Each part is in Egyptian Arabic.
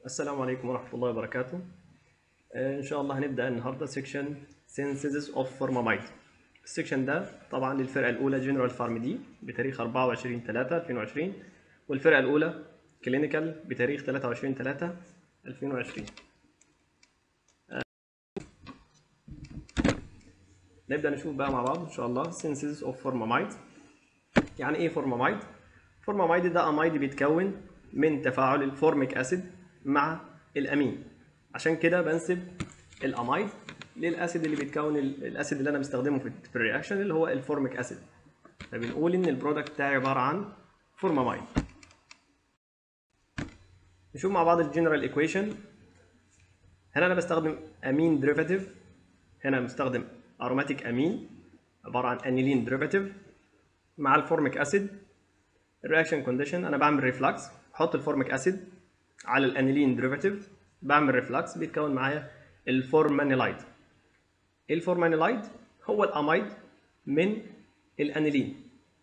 السلام عليكم ورحمة الله وبركاته آه، إن شاء الله هنبدأ النهاردة سيكشن Synthesis of Formamide السيكشن ده طبعا للفرقة الأولى جنرال فارم دي بتاريخ 24 3 2020 والفرقة الأولى كلينيكال بتاريخ 23 3 2020 آه، نبدأ نشوف بقى مع بعض إن شاء الله Synthesis of Formamide يعني إيه فورمامايد؟ فورمامايد ده أمايد بيتكون من تفاعل الفورميك أسيد مع الأمين عشان كده بنسب الأمايد للأسيد اللي بيتكون ال- الأسيد اللي أنا بستخدمه في في الرياكشن اللي هو الفورميك أسيد فبنقول إن البرودكت بتاعي عبارة عن فورمامايد نشوف مع بعض الجنرال ايكويشن هنا أنا بستخدم أمين ديريفاتيف هنا بستخدم أروماتيك أمين عبارة عن أنيلين ديريفاتيف مع الفورميك اسيد الرياكشن كونديشن انا بعمل ريفلكس بحط الفورميك اسيد على الانيلين ديريفاتيف بعمل ريفلكس بيتكون معايا الفورمانيلايد الفورمانيلايد هو الامايد من الانيلين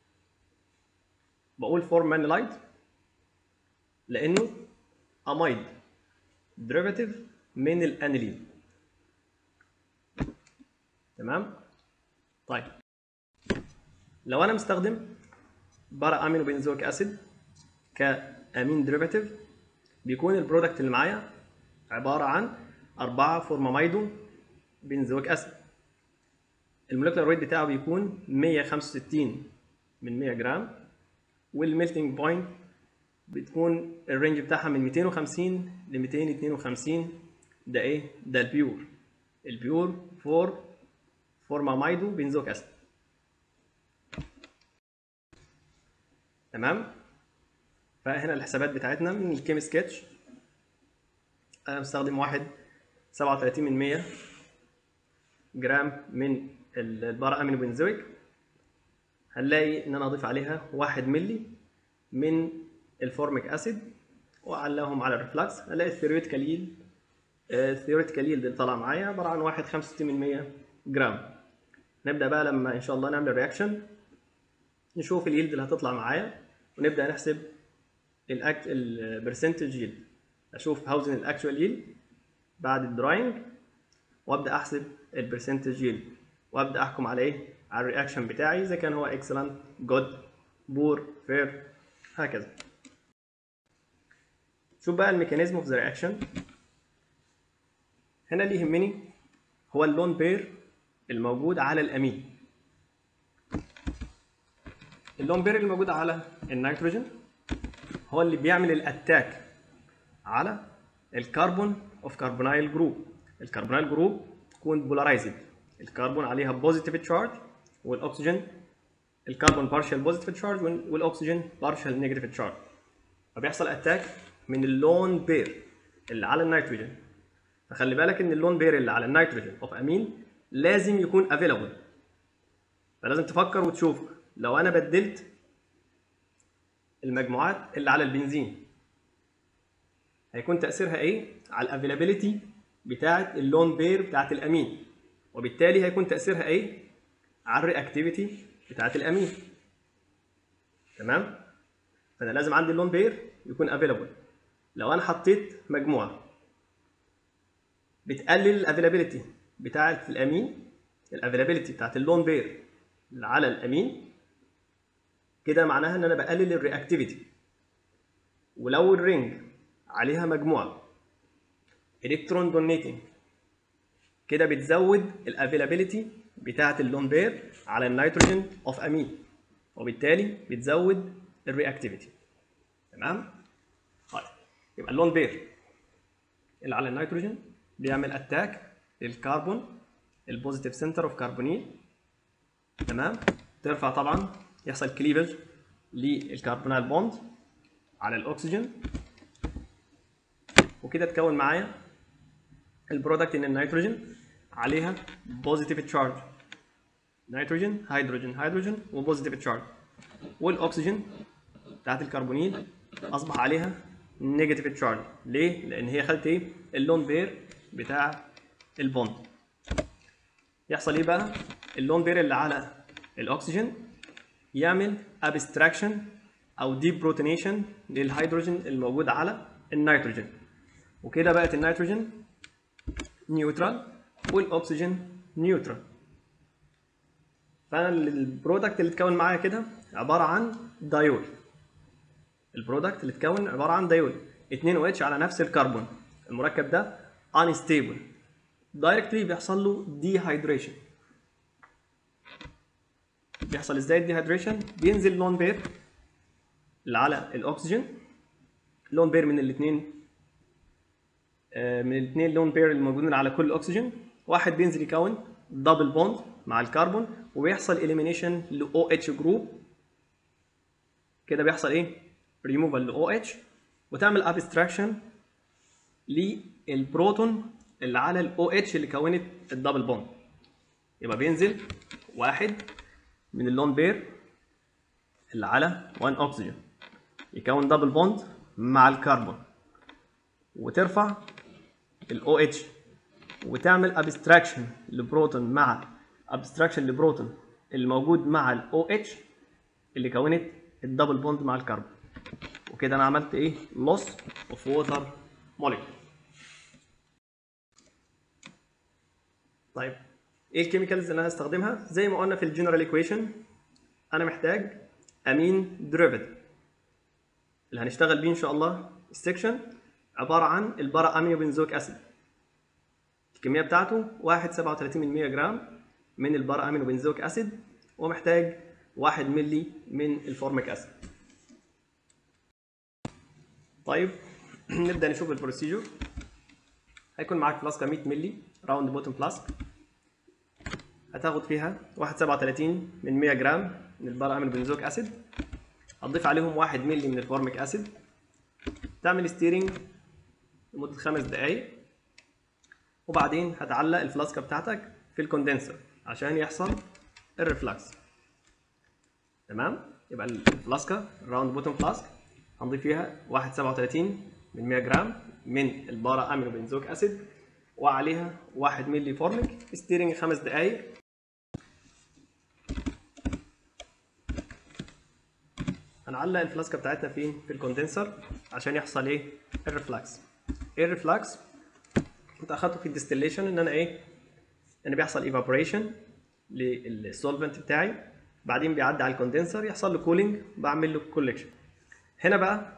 بقول فورمانيلايد لانه امايد ديريفاتيف من الانيلين تمام طيب لو انا مستخدم بارا امينو بنزويك اسيد كامين ديريفاتيف بيكون البرودكت اللي معايا عباره عن 4 فورماميدو بنزويك اسيد المولكيولار ويت بتاعه بيكون 165 من 100 جرام والميلتنج بوينت بتكون الرينج بتاعها من 250 ل 252 ده ايه ده البيور البيور فور فورماميدو بنزويك اسيد تمام فهنا الحسابات بتاعتنا من الكيم سكتش انا مستخدم واحد سبعة وتلاتين من مية جرام من البارا امينو بنزويك هنلاقي ان انا اضيف عليها واحد ملي من الفورميك اسيد واعلاهم على الريفلكس هنلاقي الثيوريتيكال ييلد الثيوريتيكال ييلد اللي طالع معايا عباره عن واحد خمسة وستين من مية جرام نبدا بقى لما ان شاء الله نعمل رياكشن نشوف اليلد اللي هتطلع معايا ونبدا نحسب الاكت البرسنتج يلد اشوف هوزن الاكشوال يلد بعد الدراينج وابدا احسب البرسنتج يلد وابدا احكم على ايه على الرياكشن بتاعي اذا كان هو اكسلنت جود بور فير هكذا شوف بقى الميكانيزم اوف ذا رياكشن هنا اللي يهمني هو اللون بير الموجود على الامين اللون بير الموجود على النيتروجين هو اللي بيعمل الاتاك على الكربون اوف كربونايل جروب الكربونايل جروب تكون بولارايزد الكربون عليها بوزيتيف تشارج والاكسجين الكربون بارشال بوزيتيف تشارج والاكسجين بارشال نيجاتيف تشارج فبيحصل اتاك من اللون بير اللي على النيتروجين فخلي بالك ان اللون بير اللي على النيتروجين اوف امين لازم يكون افيلابل فلازم تفكر وتشوف لو انا بدلت المجموعات اللي على البنزين هيكون تاثيرها ايه على الافيلابيلتي بتاعه اللون بير بتاعه الامين وبالتالي هيكون تاثيرها ايه على الرياكتيفيتي بتاعه الامين تمام فانا لازم عندي اللون بير يكون افيلابل لو انا حطيت مجموعه بتقلل الافيلابيلتي بتاعه الامين الافيلابيلتي بتاعه اللون بير اللي على الامين كده معناها ان انا بقلل الرياكتيفيتي ولو الرينج عليها مجموعه الكترون دونيتنج كده بتزود الافيلابيلتي بتاعه اللون بير على النيتروجين اوف امين وبالتالي بتزود الرياكتيفيتي تمام طيب يبقى اللون بير اللي على النيتروجين بيعمل اتاك للكربون البوزيتيف سنتر اوف كربونيل تمام ترفع طبعا يحصل كليفج للكربونال بوند على الاكسجين وكده تكون معايا البرودكت ان النيتروجين عليها بوزيتيف تشارج نيتروجين هيدروجين هيدروجين وبوزيتيف تشارج والاكسجين بتاعت الكربونيل اصبح عليها نيجاتيف تشارج ليه لان هي خدت ايه اللون بير بتاع البوند يحصل ايه بقى اللون بير اللي على الاكسجين يعمل ابستراكشن او دي بروتونيشن للهيدروجين الموجود على النيتروجين وكده بقت النيتروجين نيوترال والاكسجين نيوترال فانا البرودكت اللي اتكون معايا كده عباره عن دايول البرودكت اللي اتكون عباره عن دايول 2 او اتش على نفس الكربون المركب ده unstable دايركتلي بيحصل له ديهايدريشن بيحصل ازاي الديهايدريشن بينزل لون بير اللي على الاكسجين لون بير من الاثنين من الاثنين لون بير اللي موجودين على كل اكسجين واحد بينزل يكون دبل بوند مع الكربون وبيحصل اليمينيشن ل OH جروب كده بيحصل ايه ريموفال ل OH وتعمل ابستراكشن للبروتون اللي على ال OH اللي كونت الدبل بوند يبقى بينزل واحد من اللون بير اللي على 1 اكسجين يكون دبل بوند مع الكربون وترفع ال OH وتعمل ابستراكشن لبروتون مع ابستراكشن لبروتون اللي موجود مع ال OH اللي كونت الدبل بوند مع الكربون وكده انا عملت ايه loss of water molecule طيب ايه الكيميكالز اللي انا هستخدمها زي ما قلنا في الجنرال ايكويشن انا محتاج امين ديريفيتيف اللي هنشتغل بيه ان شاء الله السكشن عباره عن البارا امينو بنزويك اسيد الكميه بتاعته 1.37 جرام من البارا امينو بنزويك اسيد ومحتاج 1 ملي من الفورميك اسيد طيب نبدا نشوف البروسيجر هيكون معاك فلاسكه 100 ملي راوند بوتوم فلاسك هتاخد فيها 1.37 من 100 جرام من البارا امينو بنزويك اسيد هتضيف عليهم 1 ملي من الفورميك اسيد تعمل ستيرنج لمده خمس دقائق وبعدين هتعلق الفلاسكه بتاعتك في الكوندنسر عشان يحصل الريفلكس تمام يبقى الفلاسكه راوند بوتوم فلاسك هنضيف فيها 1.37 من 100 جرام من البارا امينو بنزويك اسيد وعليها 1 ملي فورميك ستيرنج خمس دقائق هنعلق الفلاسكه بتاعتنا فين في الكوندنسر عشان يحصل ايه الريفلكس ايه الريفلكس كنت اخدته في الديستليشن ان انا ايه ان بيحصل ايفابوريشن للسولفنت بتاعي بعدين بيعدي على الكوندنسر يحصل له كولينج بعمل له كولكشن هنا بقى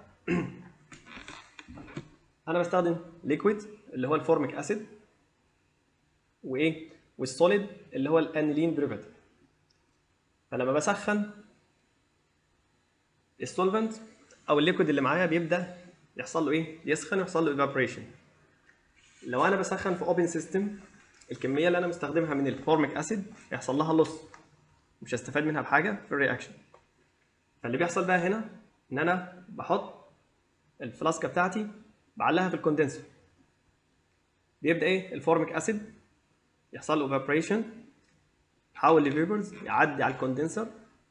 انا بستخدم ليكويد اللي هو الفورميك اسيد وايه والسوليد اللي هو الانيلين ديريفاتيف فلما بسخن السولفنت او الليكويد اللي معايا بيبدا يحصل له ايه يسخن ويحصل له ايفابوريشن لو انا بسخن في اوبن سيستم الكميه اللي انا مستخدمها من الفورميك اسيد يحصل لها لص مش هستفاد منها بحاجه في الرياكشن فاللي بيحصل بقى هنا ان انا بحط الفلاسكه بتاعتي بعلقها في الكوندنسر بيبدا ايه الفورميك اسيد يحصل له ايفابوريشن يتحول لفيبرز يعدي على الكوندنسر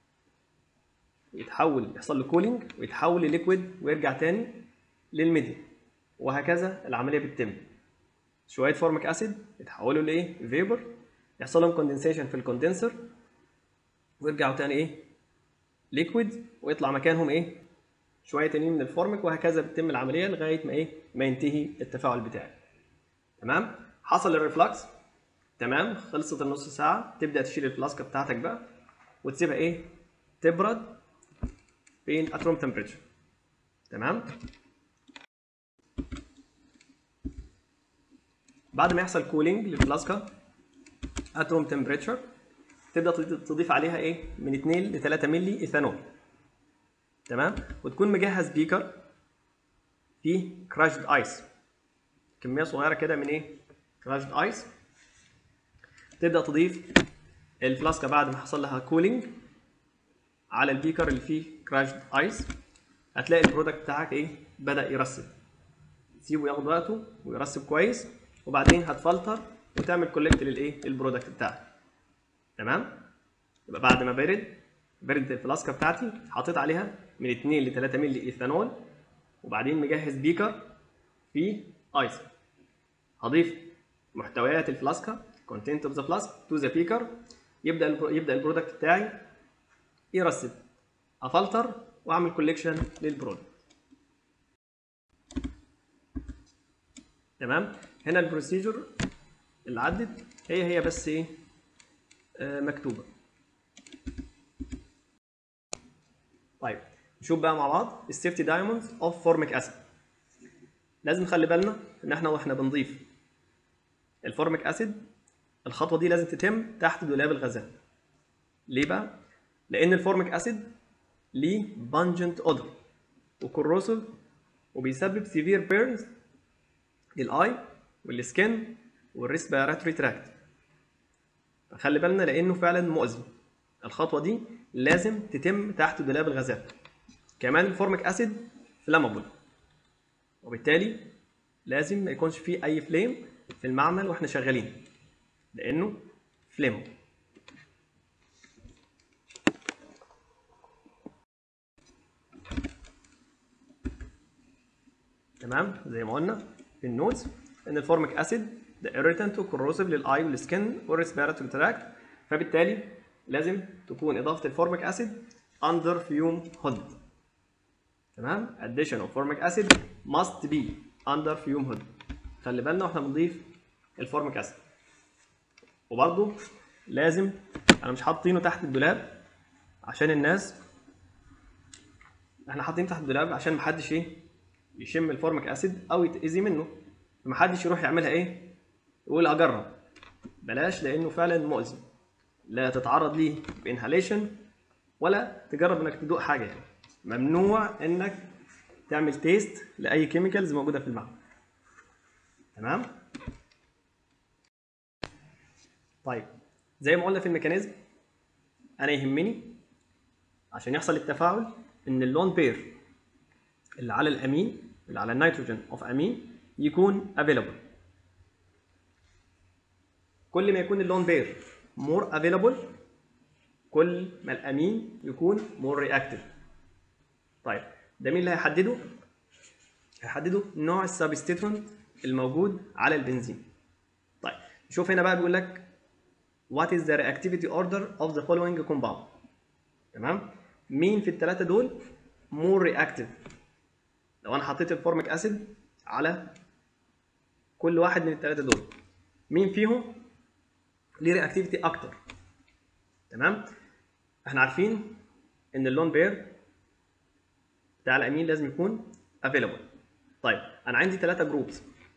يتحول يحصل له كولينج ويتحول لليكويد ويرجع تاني للميديا وهكذا العمليه بتتم شويه فورميك اسيد يتحولوا لايه فيبر يحصل لهم كوندنسيشن في الكوندنسر ويرجعوا تاني ايه ليكويد ويطلع مكانهم ايه شويه تانيين من الفورميك وهكذا بتتم العمليه لغايه ما ايه ما ينتهي التفاعل بتاعي تمام حصل الريفلكس تمام خلصت النص ساعه تبدا تشيل الفلاسكه بتاعتك بقى وتسيبها ايه تبرد بين اتروم تمبريتشر تمام بعد ما يحصل كولينج للفلاسكه اتروم تمبريتشر تبدا تضيف عليها ايه من 2 ل 3 مللي ايثانول تمام وتكون مجهز بيكر فيه كراشد ايس كميه صغيره كده من ايه كراشد ايس تبدا تضيف الفلاسكه بعد ما حصل لها كولينج على البيكر اللي فيه كراشد ايس هتلاقي البرودكت بتاعك ايه بدا يرسب تسيبه ياخد وقته ويرسب كويس وبعدين هتفلتر وتعمل كولكت للايه البرودكت بتاعك تمام يبقى بعد ما برد برد الفلاسكه بتاعتي حطيت عليها من 2 ل 3 مللي ايثانول وبعدين مجهز بيكر فيه ايس هضيف محتويات الفلاسكه content of the flask to the beaker يبدا البرو... يبدا البرودكت بتاعي يرسب افلتر واعمل كوليكشن للبرودكت تمام هنا البروسيجر اللي عدت هي هي بس ايه آه مكتوبه طيب نشوف بقى مع بعض السيفتي دايموندز اوف فورميك اسيد لازم نخلي بالنا ان احنا واحنا بنضيف الفورميك اسيد الخطوه دي لازم تتم تحت دولاب الغازات ليه بقى لان الفورميك اسيد ليه بانجنت اودر وكروسيف وبيسبب سيفير بيرنز للاي والسكن والريسبيراتوري تراكت فخلي بالنا لانه فعلا مؤذي الخطوه دي لازم تتم تحت دولاب الغازات كمان الفورميك اسيد فلامبل وبالتالي لازم ما يكونش فيه اي فليم في المعمل واحنا شغالين لانه فليمو تمام زي ما قلنا في النوتس ان الفورميك اسيد ده irritant وكروسيف للاي والسكن والريسبيراتوري تراكت فبالتالي لازم تكون اضافه الفورميك اسيد under fume hood تمام addition of formic acid must be under fume hood خلي بالنا واحنا بنضيف الفورميك اسيد وبرده لازم انا مش حاطينه تحت الدولاب عشان الناس احنا حاطينه تحت الدولاب عشان محدش ايه يشم الفورميك اسيد او يتاذي منه فمحدش يروح يعملها ايه يقول اجرب بلاش لانه فعلا مؤذي لا تتعرض ليه بانهاليشن ولا تجرب انك تدوق حاجه يعني ممنوع انك تعمل تيست لاي كيميكالز موجوده في المعمل تمام طيب زي ما قلنا في الميكانيزم انا يهمني عشان يحصل التفاعل ان اللون بير اللي على الامين اللي على النيتروجين اوف امين يكون افيلابل كل ما يكون اللون بير مور افيلابل كل ما الامين يكون مور رياكتيف طيب ده مين اللي هيحدده هيحدده نوع السبستيتوينت الموجود على البنزين طيب شوف هنا بقى بيقول لك what is the reactivity order of the following compound تمام مين في الثلاثه دول more reactive لو انا حطيت الفورميك اسيد على كل واحد من الثلاثه دول مين فيهم ليه رياكتيفيتي اكتر تمام احنا عارفين ان اللون بير بتاع الامين لازم يكون افيلابل طيب انا عندي ثلاثه جروبس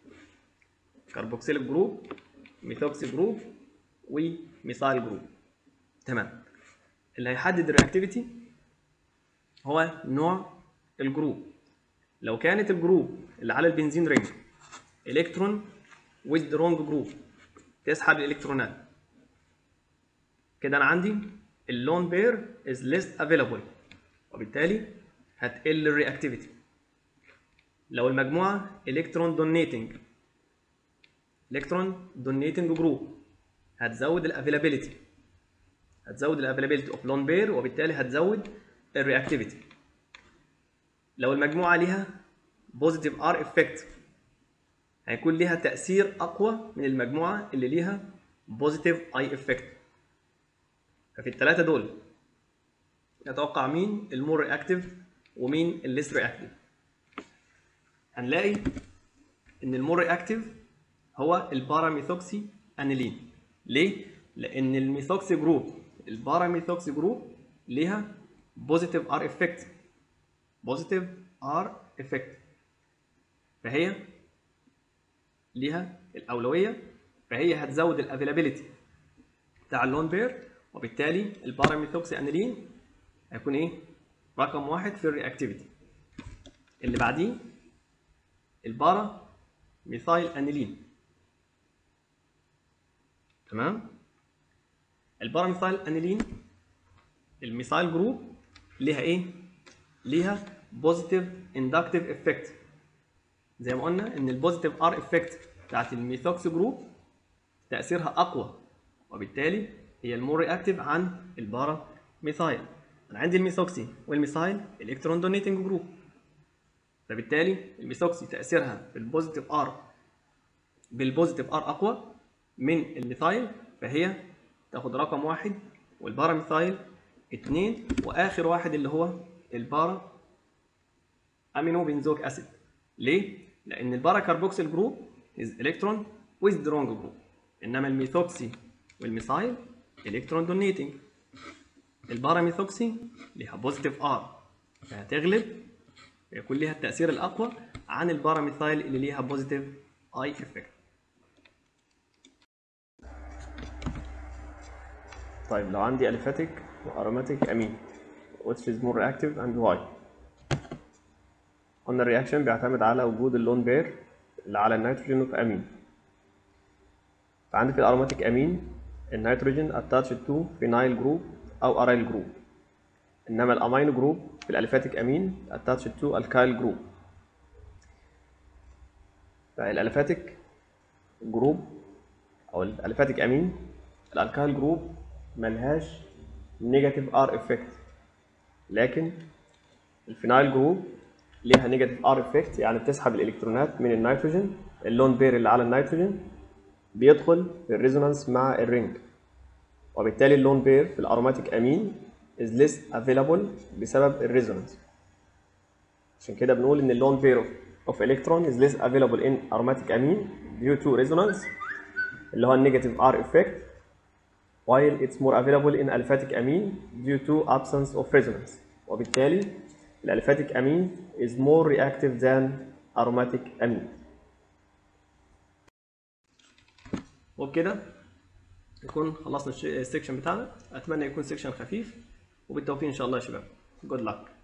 كربوكسيل جروب ميثوكسي جروب وميثايل جروب تمام اللي هيحدد الرياكتيفيتي هو نوع الجروب لو كانت الجروب اللي على البنزين رينج الكترون with the wrong جروب تسحب الالكترونات كده انا عندي اللون بير is less available وبالتالي هتقل الرياكتيفيتي لو المجموعه الكترون دونيتنج الكترون دونيتنج جروب هتزود الافيلابيلتي هتزود الافيلابيلتي اوف لون بير وبالتالي هتزود الرياكتيفيتي لو المجموعه ليها بوزيتيف ار افكت هيكون ليها تاثير اقوى من المجموعه اللي ليها بوزيتيف اي افكت ففي الثلاثه دول نتوقع مين المور رياكتيف ومين الليس رياكتيف هنلاقي ان المور رياكتيف هو الباراميثوكسي انيلين ليه لان الميثوكسي جروب الباراميثوكسي جروب ليها بوزيتيف ار افكت بوزيتيف ار افكت فهي ليها الاولويه فهي هتزود الافيلابيلتي بتاع اللون بير وبالتالي الباراميثوكسي انيلين هيكون ايه رقم واحد في الرياكتيفيتي اللي بعديه البارا ميثايل انيلين تمام البارا ميثايل انيلين الميثايل جروب ليها ايه ليها بوزيتيف اندكتيف افكت زي ما قلنا ان البوزيتيف ار افكت بتاعت الميثوكس جروب تاثيرها اقوى وبالتالي هي المور رياكتيف عن البارا ميثايل انا عندي الميثوكسي والميثايل الكترون دونيتنج جروب فبالتالي الميثوكسي تاثيرها بالبوزيتيف ار بالبوزيتيف ار اقوى من الميثايل فهي تاخد رقم واحد والبارا ميثايل اتنين واخر واحد اللي هو البارا امينو بنزويك اسيد ليه؟ لان البارا كاربوكسيل جروب is electron withdrawing group انما الميثوكسي والميثايل electron donating الباراميثوكسي ليها بوزيتيف ار فهتغلب يكون ليها التأثير الأقوى عن الباراميثايل اللي ليها بوزيتيف اي افكت طيب لو عندي اليفاتيك واروماتيك امين which is more reactive and why قلنا الرياكشن بيعتمد على وجود اللون بير اللي على النيتروجين اوف امين فعندي في الاروماتيك امين النيتروجين attached to phenyl جروب او ارايل جروب انما الامينو جروب في الاليفاتيك امين attached to alkyl جروب فالاليفاتيك جروب او الاليفاتيك امين الالكايل جروب ملهاش نيجاتيف ار افكت لكن الفينايل جروب ليها نيجاتيف ار افكت يعني بتسحب الالكترونات من النيتروجين اللون بير اللي على النيتروجين بيدخل في الريزونانس مع الرينج وبالتالي اللون بير في الاروماتيك امين is less available بسبب الريزونانس عشان كده بنقول ان اللون بير of electron is less available in aromatic amine due to resonance اللي هو النيجاتيف R effect while it's more available in aliphatic amine due to absence of resonance وبالتالي الاليفاتيك amine is more reactive than aromatic amine وبكده نكون خلصنا السكشن بتاعنا اتمنى يكون سكشن خفيف وبالتوفيق ان شاء الله يا شباب good luck